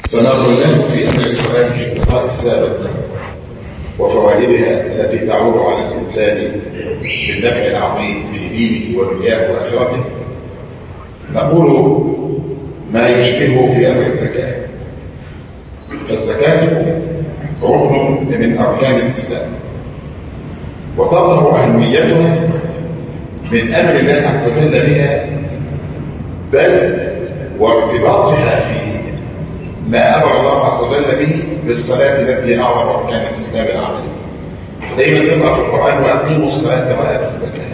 فنظرنا في أمر الصلاة في اللقاء السابق وفوائدها التي تعود على الإنسان بالنفع العظيم في دينه ودنياه وآخرته نقول ما يشبهه في أمر الزكاة فالزكاة ركن من أركان الإسلام وتظهر أهميتها من أمر الله عز وجل بها بل وارتباطها في ما أمر الله عز وجل به بالصلاة التي هي أعظم أركان الإسلام العملي دايما تقرأ في القرآن وأقيموا الصلاة وآتوا الزكاة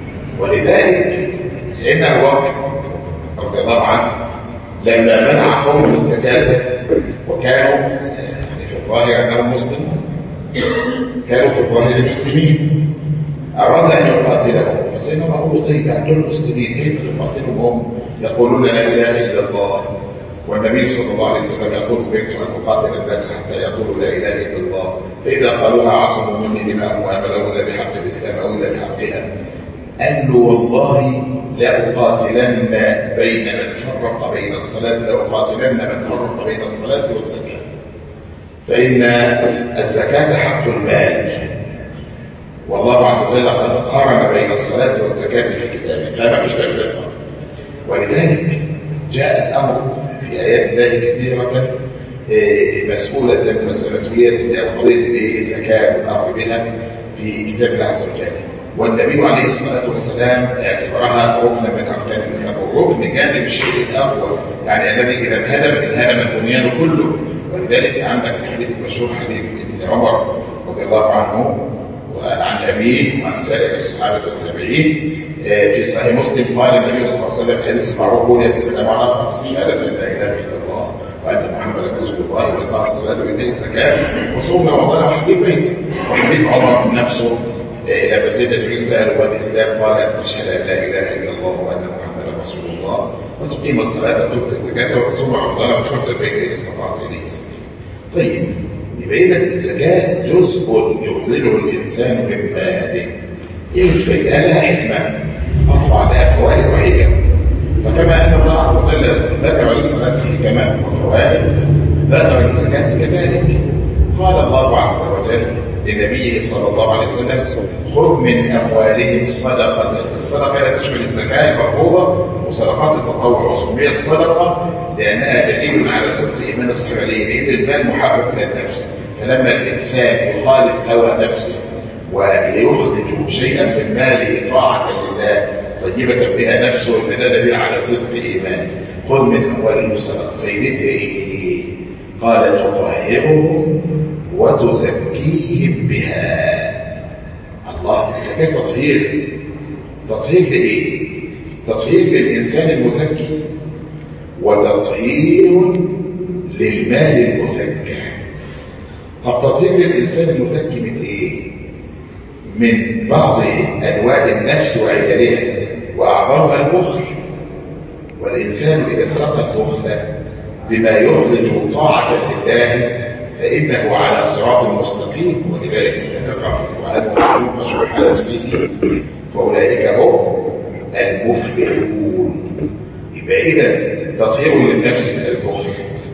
ولذلك سيدنا أبو بكر رضي الله عنه لما منع قوم الزكاة وكانوا في الظاهر أنهم مسلمون كانوا في الظاهر مسلمين أراد أن يقاتلهم فسيدنا أبو طيب دول المسلمين كيف تقاتلهم هم يقولون لا إله إلا الله والنبي صلى الله عليه وسلم يقول أمرت أن أقاتل الناس حتى يقولوا لا إله إلا الله فإذا قالوها عصموا مني دماءهم وأملوا إلا بحق الإسلام أو إلا بحقها قال له والله لأقاتلن بين من فرق بين الصلاة لأقاتلن من فرق بين الصلاة والزكاة فإن الزكاة حق المال والله عز وجل قد قارن بين الصلاة والزكاة في كتابه فما فيش تفرقة ولذلك جاء الأمر في آيات الله كثيرة مسؤولة مسؤولية أو قضية الزكاة والأمر بها في كتاب الله عز وجل والنبي عليه الصلاة والسلام اعتبرها ركن من أركان الإسلام والركن جانب الشيء الأقوى يعني الذي إذا انهدم انهدم البنيان كله ولذلك عندك الحديث المشهور حديث ابن عمر رضي الله عنه وعن أبيه وعن سائر الصحابة والتابعين في صحيح مسلم قال النبي صلى الله عليه وسلم كان اسمعوا بني الإسلام على خمسين ألف لا إله إلا الله وأن محمدا رسول الله وإقام الصلاة وإيتاء الزكاة وصوم رمضان وحج البيت وحديث عمر نفسه لما سيدنا جبريل سأله عن الإسلام قال أن تشهد أن لا إله إلا الله وأن محمدا رسول الله وتقيم الصلاة وتؤتي الزكاة وتصوم رمضان وتحج البيت إن استطعت إليه سبيلا. طيب يبقى إذا الزكاة جزء يفضله الإنسان من ماله. إيه الفائدة؟ لها حكمة أطبع لها فوائد وحكم. فكما أن الله عز وجل ذكر للصلاة حكما وفوائد ذكر للزكاة كذلك. قال الله عز وجل لنبيه صلى الله عليه وسلم خذ من أموالهم صدقة الصدقة لا تشمل الزكاة المفروضة وصدقات التطوع وسميت صدقة لأنها دليل على صدق إيمان صاحب عليه لأن المال محبب إلى النفس فلما الإنسان يخالف هوى نفسه ويخرج شيئا من ماله طاعة لله طيبة بها نفسه إن ده دليل على صدق إيمانه خذ من أموالهم صدقة فايدتها إيه؟ قال تطهرهم وتزكيهم بها الله الزكاة تطهير تطهير لإيه؟ تطهير للإنسان المزكي وتطهير للمال المزكى طب تطهير للإنسان المزكي من إيه؟ من بعض أنواع النفس وعيالها وأعظمها البخل والإنسان إذا اتقى البخل بما يخرج طاعة لله فإنه على صراط مستقيم ولذلك أنت تقرأ في القرآن ومن يوق شح نفسه فأولئك هم المفلحون يبقى إذا تطهير للنفس من البخل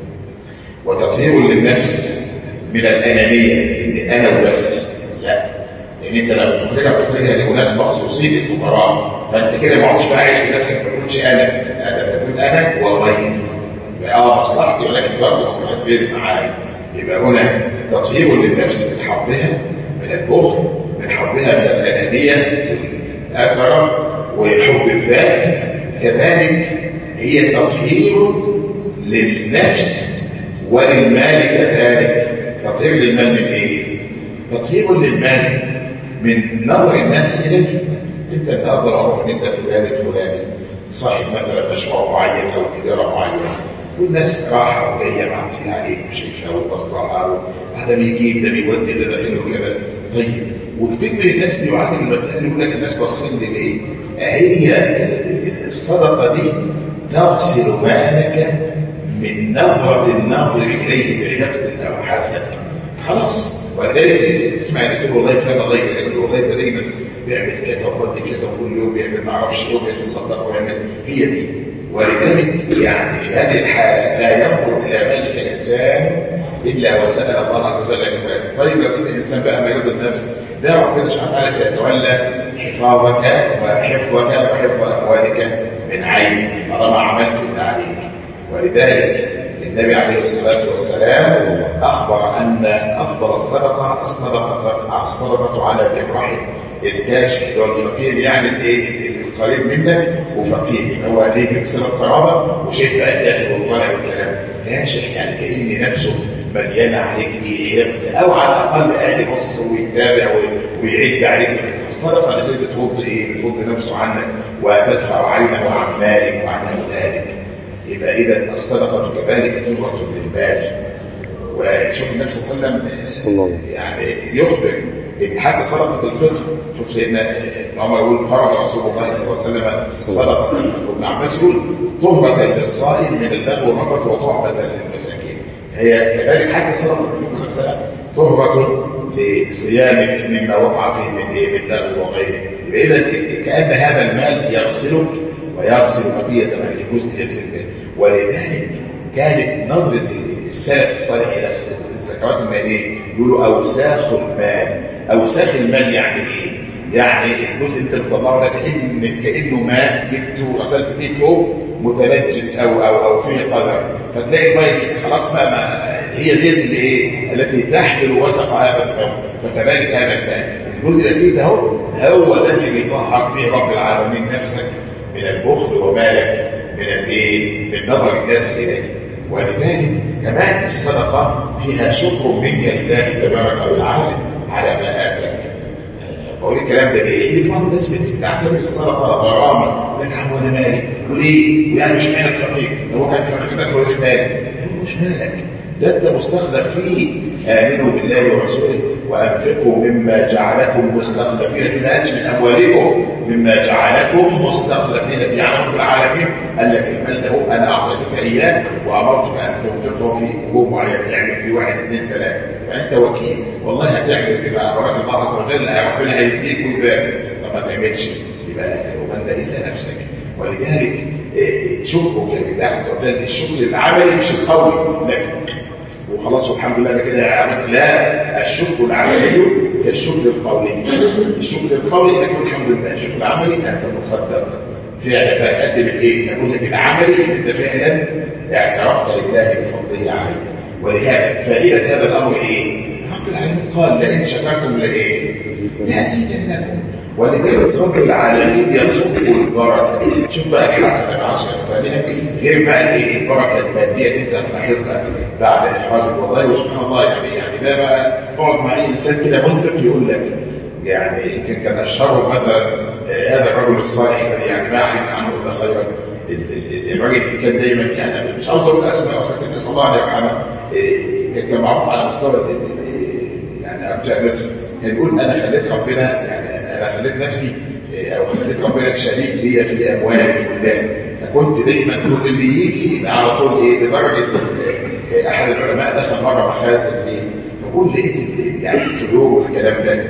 وتطهير للنفس من الأنانية إن أنا وبس لا لأن أنت لما بتخرجها بتخرجها لناس مخصوصين الفقراء فأنت كده ما عدتش بقى عايش في نفسك ما تقولش أنا أنا تقول أنا وغيري يبقى اه مصلحتي ولكن برضه مصلحة غيري معايا يبقى هنا تطهير للنفس من حظها من البخل من حظها من الأنانية والأثر وحب الذات كذلك هي تطهير للنفس وللمال كذلك تطهير للمال من ايه؟ تطهير للمال من نظر الناس اليك انت النهارده معروف ان انت فلان الفلاني صاحب مثلا مشروع معين او تجاره معينه والناس راحة وجاية معطية عليك وشايفها وبصلها هذا بيجيب ده بيودي ده داخله كده طيب وكتير من الناس بيعاني المسألة يقول لك الناس باصين لي ليه؟ هي الصدقة دي تغسل مالك من نظرة الناظر إليه بعقد أو حسد خلاص ولذلك تسمع الناس يقول والله فلان الله يقول والله ده دايما بيعمل كذا ويودي كذا وكل يوم بيعمل ما اعرفش ايه وبيتصدق ويعمل هي دي ولذلك يعني في هذه الحالة لا ينظر إلى مالك إنسان إلا وسأل الله عز وجل أن يبارك طيب لو كنت إنسان بقى مريض النفس ده ربنا سبحانه وتعالى سيتولى حفاظك وحفظك وحفظ أموالك من عينك طالما عملت اللي عليك ولذلك النبي عليه الصلاة والسلام أخبر أن أفضل الصدقة الصدقة الصدقة على ذي الرحم الكاشف اللي هو الفقير يعني الايه القريب منك وفقير هو ليه بسبب قرابه وشايف بقى الداخل والطالع والكلام كاشف يعني كأن نفسه مليانه عليك ايه او على الاقل قاعد يبص ويتابع ويعد عليك الصدقه اللي بترد ايه بترد نفسه عنك وتدفع عينه عن مالك وعن اولادك يبقى اذا الصدقه كذلك تهرة للمال وشوف النبي صلى الله عليه وسلم يعني يخبر ان حتى صدقه الفطر شوف سيدنا عمر يقول فرض رسول الله صلى الله عليه وسلم صدقه الفطر ابن عباس يقول طهرة للصائم من اللغو والرفث وطعمة للمساكين هي كذلك حتى صدقه الفطر نفسها طهرة لصيامك مما وقع فيه من ايه من لغو وغيره اذا كان هذا المال يغسلك ويغسل بقيه مالك جزء يغسل ولذلك كانت نظره السلف الصالح الى الزكوات الماليه يقولوا اوساخ المال اوساخ المال يعني ايه؟ يعني الجزء اللي انت بتطلعه ده كأن كانه ماء جبته وغسلت فيه فوق متنجس او او او فيه قدر فتلاقي الميه دي خلاص بقى ما هي دي اللي ايه؟ التي تحمل وسق هذا الكون فكذلك هذا المال الجزء الاساسي ده هو هو ده اللي بيطهر به رب العالمين نفسك من البخل ومالك من الايه؟ من نظر الناس اليك ولذلك كمان الصدقة فيها شكر منك لله تبارك وتعالى على ما آتاك بقول الكلام ده ليه؟ لأن في بعض الناس بتعتبر الصدقة غرامة لك هو أنا مالي وليه؟ ويعني مش مالك فقير لو كان فقير ده مش مالك مش مالك ده انت مستخلف فيه امنوا بالله ورسوله وانفقوا مما جعلكم مستخلفين في ما من اموالكم مما جعلكم مستخلفين فيه يعني رب العالمين قال لك المال ده انا اعطيتك اياه وامرتك ان تنفقه في وجوه معينه اعمل فيه واحد اثنين ثلاثه فانت وكيل والله هتعمل بما امرك الله عز وجل ربنا هيديك ويبارك طب ما تعملش يبقى لا تلومن الا نفسك ولذلك شكرك لله عز وجل الشكر العملي مش القولي لكن وخلاص والحمد لله انا كده عملت لا الشكر العملي كالشكر القولي الشكر القولي انك الحمد لله الشكر العملي ان تتصدق فعلا بقى تقدم الايه النموذج العملي ان انت فعلا اعترفت لله بفضله عليك ولهذا فائده هذا الامر ايه؟ رب العالمين قال لئن شكرتم لايه؟ لازيدنكم ولذلك رب العالمين يرزقكم البركه شوف بقى الحسنه بعشر امثالها غير بقى الايه البركه الماديه اللي انت هتلاحظها بعد اخراجك والله وسبحان الله يعني يعني ده بقى اقعد مع اي انسان كده منفق يقول لك يعني يمكن كان اشهرهم مثلا هذا الرجل الصالح يعني ما علم عنه الا خيرا الراجل اللي كان دايما يعني مش عاوز اقول اسماء ولكن نسال الله ان يرحمه كان معروف على مستوى يعني ارجاء بس كان يقول انا خليت ربنا يعني انا خليت نفسي او خليت ربنا شريك ليا في اموالي كلها فكنت دايما كل اللي يجي على طول ايه لدرجه احد العلماء دخل مره مخازن ايه فبقول لقيت يعني الطيور والكلام ده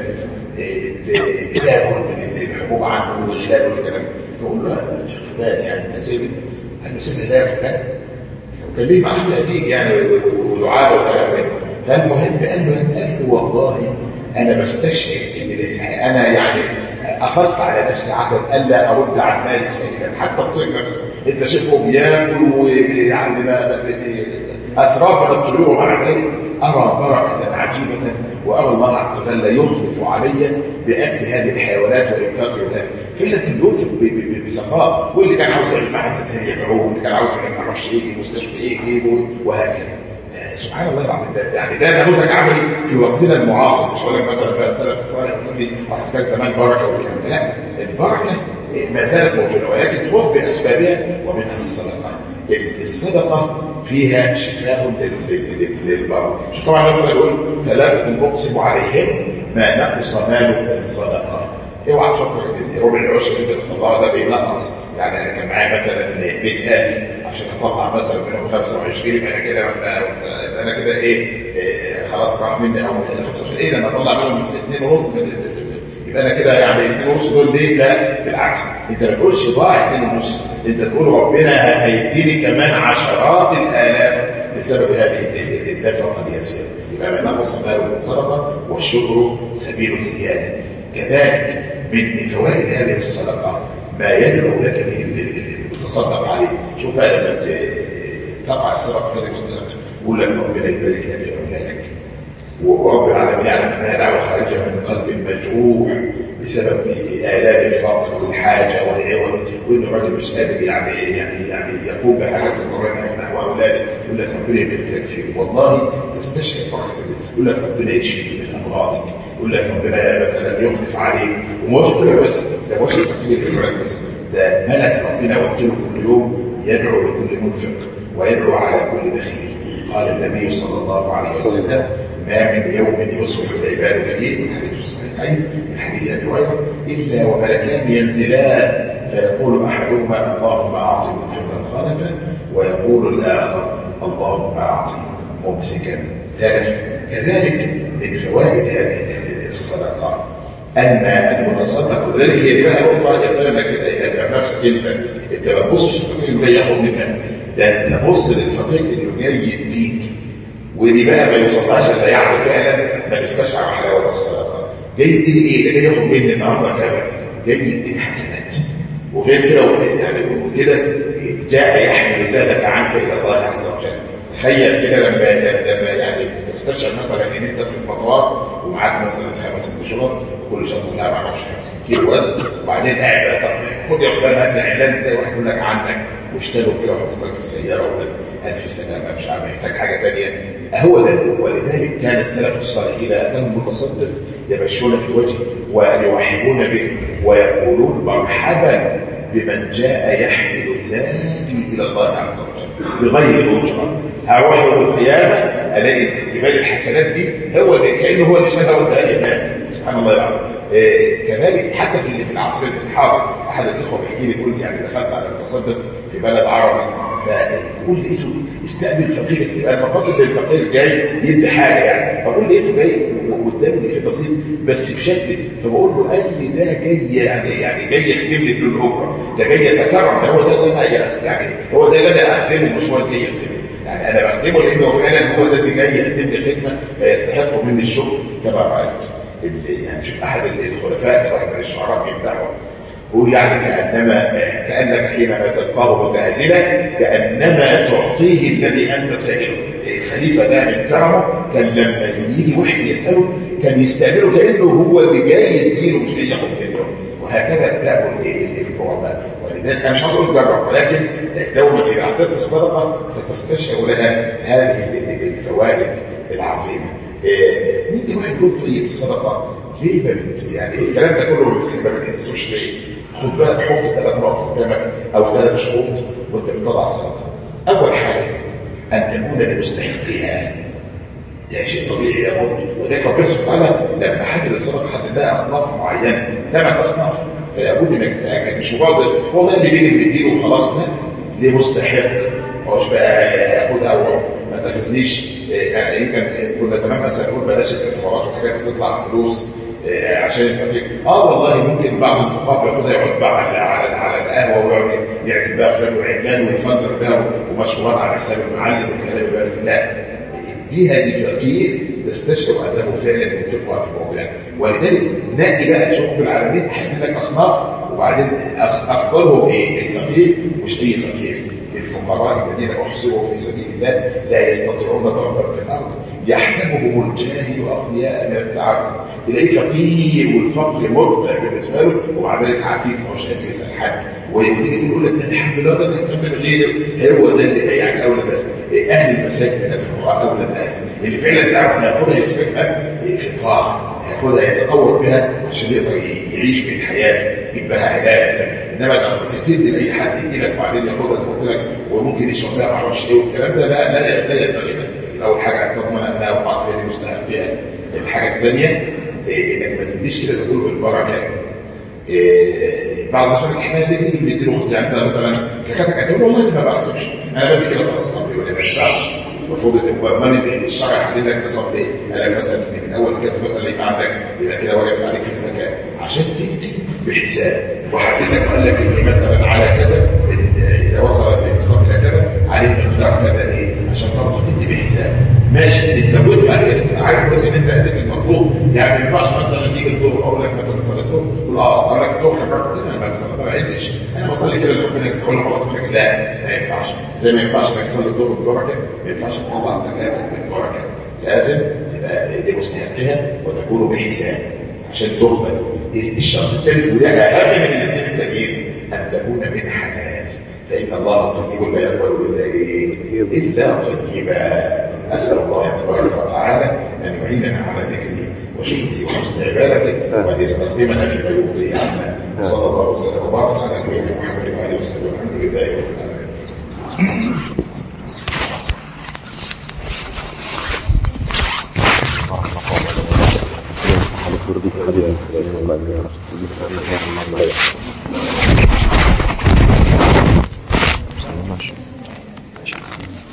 بتاكل من الحبوب عنه والغلال والكلام بقول له يا شيخ فلان يعني انت سيب قال له سيبها لا فلان وكان ليه معاه تهديد يعني ودعاء والكلام ده فالمهم قال له قال له والله انا بستشعر ان انا يعني اخذت على نفسي عهدا الا ارد عن مالي سيئا حتى الطير نفسه انت شايفه بياكل ويعني ما اسرار من الطيور ومع ذلك ارى بركه عجيبه وارى الله عز وجل يخلف علي باكل هذه الحيوانات وانفاق ذلك فعلا كان ينفق بسخاء واللي كان عاوز يعمل معاه تسهيل يدعوه واللي كان عاوز ما اعرفش ايه مستشفى ايه يجيبه وهكذا سبحان الله العظيم ده يعني ده نموذج عملي في وقتنا المعاصر مش هقول لك مثلا بقى السلف الصالح يقول لي اصل كان زمان بركه والكلام ده لا البركه ما زالت موجوده ولكن خذ باسبابها ومنها الصدقه الصدقه فيها شفاء للمرض مش طبعا مثلا يقول ثلاثه اقسم عليهم ما نقص مال من صدقه اوعى تفكر ان ربع العشر اللي انت بتطلعه ده بينقص يعني انا كان معايا مثلا 100000 عشان اطلع مثلا منهم 25 يبقى انا كده انا كده ايه, إيه خلاص راح مني او 25 ايه لما اطلع منهم 2 ونص يبقى انا كده يعني اتنين ونص دول ليه؟ لا بالعكس انت ما تقولش ضاع اتنين ونص انت تقول ربنا هيديني كمان عشرات الالاف بسبب هذه النفقه اليسيره يبقى ما نقص ماله الصدقه والشكر سبيل الزياده كذلك من فوائد هذه الصدقه ما يدعو لك به المتصدق عليه شوف بقى لما تقع الصدقه كده يقول لك ربنا يبارك لك في اولادك ورب العالمين يعلم انها دعوه خارجه من قلب مجروح بسبب آلام الفقر والحاجه والعوز وان الراجل مش قادر يعني يعني يعني يقوم بحاجات القران نحو اولاده يقول لك ربنا يبارك لك فيه والله تستشعر الفرحه دي يقول لك ربنا يشفي من امراضك يقول لك ربنا مثلا يخلف عليك ومش كده بس ده مش تفكير بس ده ملك ربنا وكله كل يوم يدعو لكل منفق ويدعو على كل بخيل قال النبي صلى الله عليه وسلم ما من يوم يصبح العباد فيه من حديث الصحيحين من حديث ابي هريره الا وملكان ينزلان فيقول احدهما اللهم اعط منفقا خلفا ويقول الاخر اللهم اعط ممسكا تلفا كذلك من فوائد هذه الصدقات ان المتصدق ذلك هي بقى نقطه يبقى لك انك نفسك انت انت ما تبصش للفقير اللي ياخد منك ده انت بص للفقير اللي جاي يديك ودي بقى ما يوصلهاش الا يعني فعلا ما نستشعر حلاوه الصدقه جاي يديني ايه؟ ده جاي ياخد مني النهارده كذا جاي يديني حسنات وغير كده يعني وكده جاء يحمل ذلك عنك الى الله عز وجل تخيل كده لما لما يعني تستشعر مثلا ان انت في المطار ومعاك مثلا خمس ست شنط كل شنطه فيها ما اعرفش 50 كيلو وزن وبعدين قاعد بقى طب خد يا فلان هات اعلان ده واحد يقول لك عنك واشتروا كده وحط لك في السياره ولا الف سلامه مش عارف محتاج حاجه ثانيه هو ده ولذلك كان السلف الصالح اذا اتاهم متصدق يبشون في وجهه ويوحبون به ويقولون مرحبا بمن جاء يحمل زادي الى الله عز وجل بغير اجره هروح يوم القيامه الاقي جبال الحسنات دي هو ده كانه هو اللي شالها واداها لله سبحان الله العظيم إيه كذلك حتى في في العصر الحاضر احد الاخوه بيحكي لي يقول يعني دخلت على المتصدق في بلد عربي فيقول لقيته استقبل فقير استقبال ففاكر الفقير جاي يدي حاجه يعني فبقول لقيته جاي قدامي في بسيط بس بشكل فبقول له قال لي ده جاي يعني يعني جاي يخدم لي بدون اجره ده جاي يتكرم ده هو ده اللي انا يعني هو ده اللي انا اخدمه مش هو اللي جاي يخدمني يعني انا بخدمه لانه فعلا هو ده اللي جاي يقدم لي خدمه فيستحق مني الشكر كما رايت يعني شوف احد الخلفاء واحد من الشعراء بيمدحه يقول يعني كانما كانك حينما تلقاه متهللا كانما تعطيه الذي انت سائله الخليفه ده من كرمه كان لما يجي واحد يساله كان يستقبله كانه هو اللي جاي يديله مش جاي ياخد منه وهكذا بلغوا الكرماء ولذلك انا مش عاوز اقول جرب ولكن دوما اذا اعطيت الصدقه ستستشعر لها هذه الفوائد العظيمه مين واحد يقول طيب الصدقه ليه ما بنت يعني الكلام ده كله ما بتحسوش ليه خد بالك حط ثلاث نقط قدامك او ثلاث شروط وانت بتطلع الصدقه اول حاجه ان تكون لمستحقها ده شيء طبيعي لابد وذلك ربنا سبحانه وتعالى لما حدد الصدقه حدد لها اصناف معينه ثمان اصناف فلابد انك تتاكد مش مجرد هو ده اللي بيجي بيديله وخلاص لا لمستحق هوش بقى ياخدها او ما تاخذنيش يعني يمكن كنا زمان مثلا نقول بلاش الكفارات والحاجات بتطلع فلوس عشان الفقير اه والله ممكن بعض الفقراء بياخدها يقعد بقى على على على القهوه ويقعد يعزم بقى فلان وعلان ويفندر بها ومشروبات على حساب المعلم والكلام اللي في لا دي هذه فقير تستشعر انه فعلا منفقها في موضعها ولذلك نقي بقى شوف العالمين حدد لك اصناف وبعدين افضلهم ايه الفقير مش اي فقير الفقراء الذين احصروا في سبيل الله لا يستطيعون ضربا في الارض يحسبهم الجاهل اغنياء من التعفف تلاقيه فقير والفقر مرتع بالنسبه له ومع ذلك عفيف مش قادر يسال حد ويبتدي يقول لك ده الحمد لله ده الانسان من غيره هو ده اللي يعني اولى الناس اهل المساجد من الفقراء اولى الناس اللي فعلا تعرف ان ياخدها يصرفها في الطاعه ياخدها يتطور بها عشان يقدر يعيش في الحياه يبقى علاج انما لو تدي لاي حد يجي لك وبعدين ياخدها زي ما قلت لك وممكن يشرب بها ما اعرفش ايه والكلام ده لا لا لا ينبغي اول حاجه تضمن انها وقعت فيها مستحقها الحاجه الثانيه انك ما تديش كده زي ما بيقولوا بالبركه إيه بعض الناس احنا اللي بنيجي بنديله خد يعني انت مثلا زكاتك هتقول والله ما بعصبش انا بدي كده خلاص طب ولا ما ينفعش المفروض ان امال الشرع يحدد لك نصاب ايه؟ قال لك مثلا من اول كذا مثلا يبقى عندك يبقى كده وجبت عليك في الزكاه عشان تدي بحساب وحدد لك وقال لك ان مثلا على كذا اذا وصل النصاب الى كذا عليه مقدار كذا ايه؟ عشان برضه تدي بحساب ماشي تزود عليه بس عارف بس ان انت اديت المطلوب يعني ما ينفعش مثلا يجي الظهر اقول لك مثلا صلاه الظهر تقول اه اقول لك الظهر كمان انا ما بصلي ما بعدش انا بصلي كده ربنا يستر لي خلاص لك لا ما ينفعش زي ما ينفعش انك تصلي الظهر بالبركه ما ينفعش تطلع زكاتك بالبركه لازم تبقى لمستحقها وتكون بحساب عشان تقبل الشرط الثالث وده اهم من الاثنين التانيين ان تكون من حلال فان الله طيب لا يقبل الا ايه؟ الا طيبا اسال الله تبارك وتعالى ان يعيننا على ذكره وشكره وحسن عبادته وان يستخدمنا فيما يرضيه عنا صلى الله وسلم وبارك على نبينا محمد وعلى اله وصحبه والحمد لله رب العالمين